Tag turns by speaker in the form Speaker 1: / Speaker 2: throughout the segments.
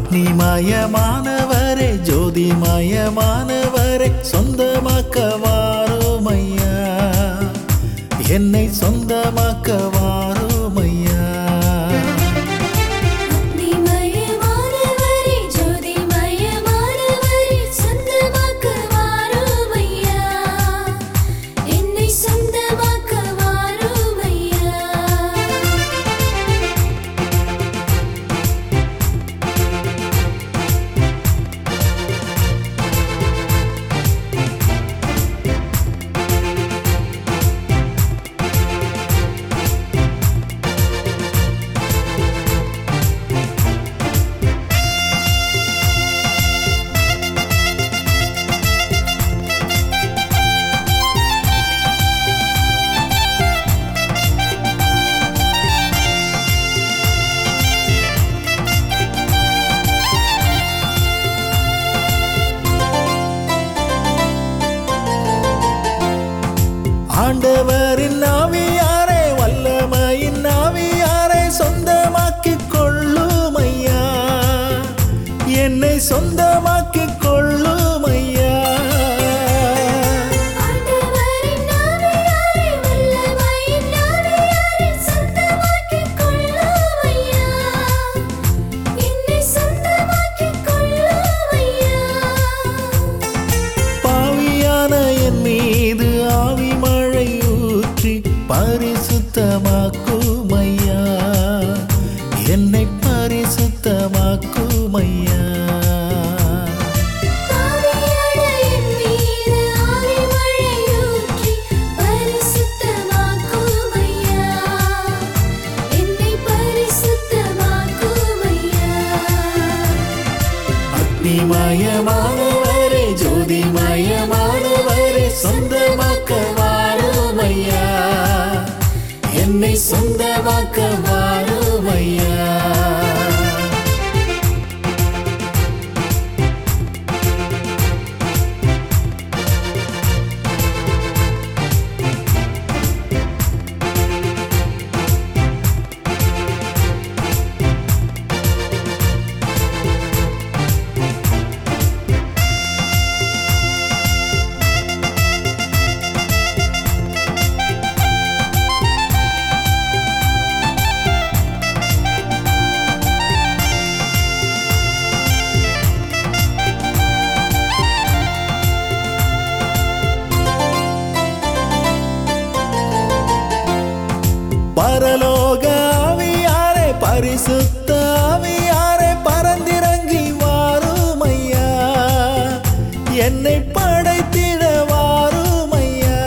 Speaker 1: அக்னிமயமானவரே ஜோதிமயமானவரே சொந்தமாக்க வாருமையா என்னை சொந்தமாக்க வாருமையா
Speaker 2: அக்னிமயமானவரே ஜோதிமயமானவரே சொந்தமாக்க வாருமையா என்னை சொந்தமாக்க வாருமையா
Speaker 1: ஆண்டவரின் ஆவியாரே வல்லமையின் ஆவியாரே சொந்தமாக்கிக் கொள்ளுமையா என்னை சொந்தமாக்கிக் கொள்ளுமையா
Speaker 2: ஆண்டவரின் ஆவியாரே வல்லமையின் ஆவியாரே சொந்தமாக்கிக் கொள்ளுமையா என்னை சொந்தமாக்கிக் கொள்ளுமையா
Speaker 1: பாவியான என் மீது ஆவி மழை ஊற்றி பரிசுத்தமாக்குமையா என்னை பரிசுத்தமாக்குமையா
Speaker 2: பாவியான என் மீது ஆவி மழையூற்றி பரிசுத்தமாக்குமையா என்னை பரிசுத்தமாக்குமையா
Speaker 1: அக்னிமயமானவரே ஜோதிமயமானவரே சொந்தமாக்க வாருமையா என்னை சொந்தமாக்க வாருமையா பரலோக ஆவியாரே பரிசுத்த ஆவியாரே பரந்திறங்கி வாருமையா என்னை படைத்திட வாருமையா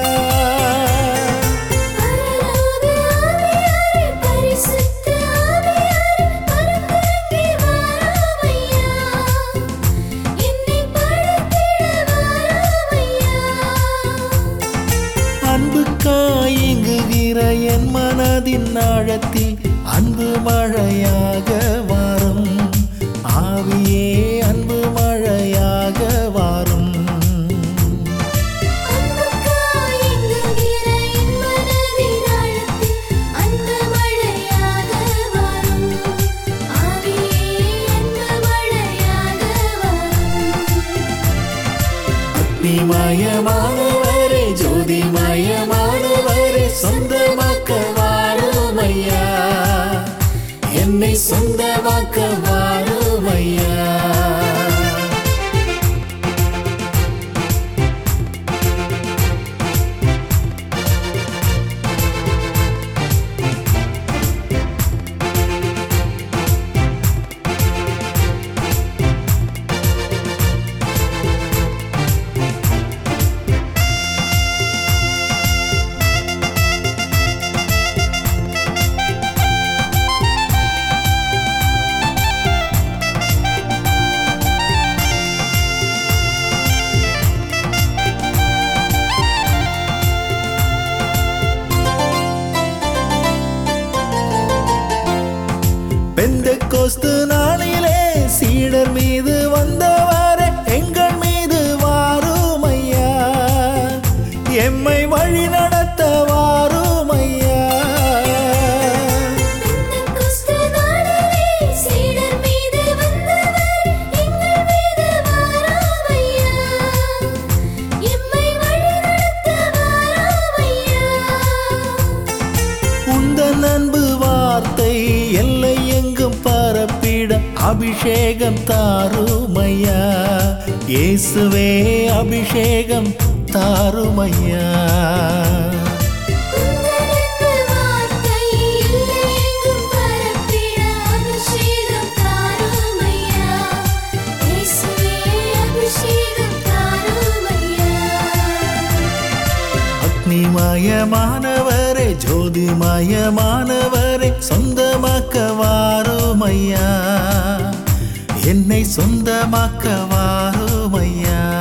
Speaker 2: பரலோக ஆவியாரே பரிசுத்த ஆவியாரே பரந்திறங்கி வாருமையா என்னை படைத்திட வாருமையா
Speaker 1: அன்பு காயங்குகிற என் மனதின் ஆழத்தில் அன்பு மழையாக வாரும் ஆவியே அன்பு மழையாக வாரும்
Speaker 2: அன்புக்காயிங்குகிற என் மனதின் ஆழத்தில் அன்பு மழையாக வரும் ஆவியே அன்பு மழையாக வரும்
Speaker 1: அக்னிமயமானவரே ஜோதிமயமானவரே சொந்தமாக்க வாருமையா என்னை சொந்தமாக்க வாருமையா பெந்தெக்கோஸ்து நாளிலே சீடர் மீது வந்தவரே எங்கள் மீது வாருமையா எம்மை வழி நடத்த வாருமையா
Speaker 2: பெந்தெக்கோஸ்து நாளிலே சீடர் மீது வந்தவரே
Speaker 1: உந்தன் அன்பு வார்த்தை எல்லை எங்கும் பரப்பிட அபிஷேகம் தாருமையா இயேசுவே அபிஷேகம் தாருமையா
Speaker 2: உந்தனக்கு வார்த்தை எல்லையெங்கும் பரப்பிட அபிஷேகம் தாருமையா இயேசுவே அபிஷேகம் தாருமையா
Speaker 1: அக்னிமயமானவரே ஜோதிமயமானவரே சொந்தமாக்க வாருமையா என்னை சொந்தமாக்க வாருமையா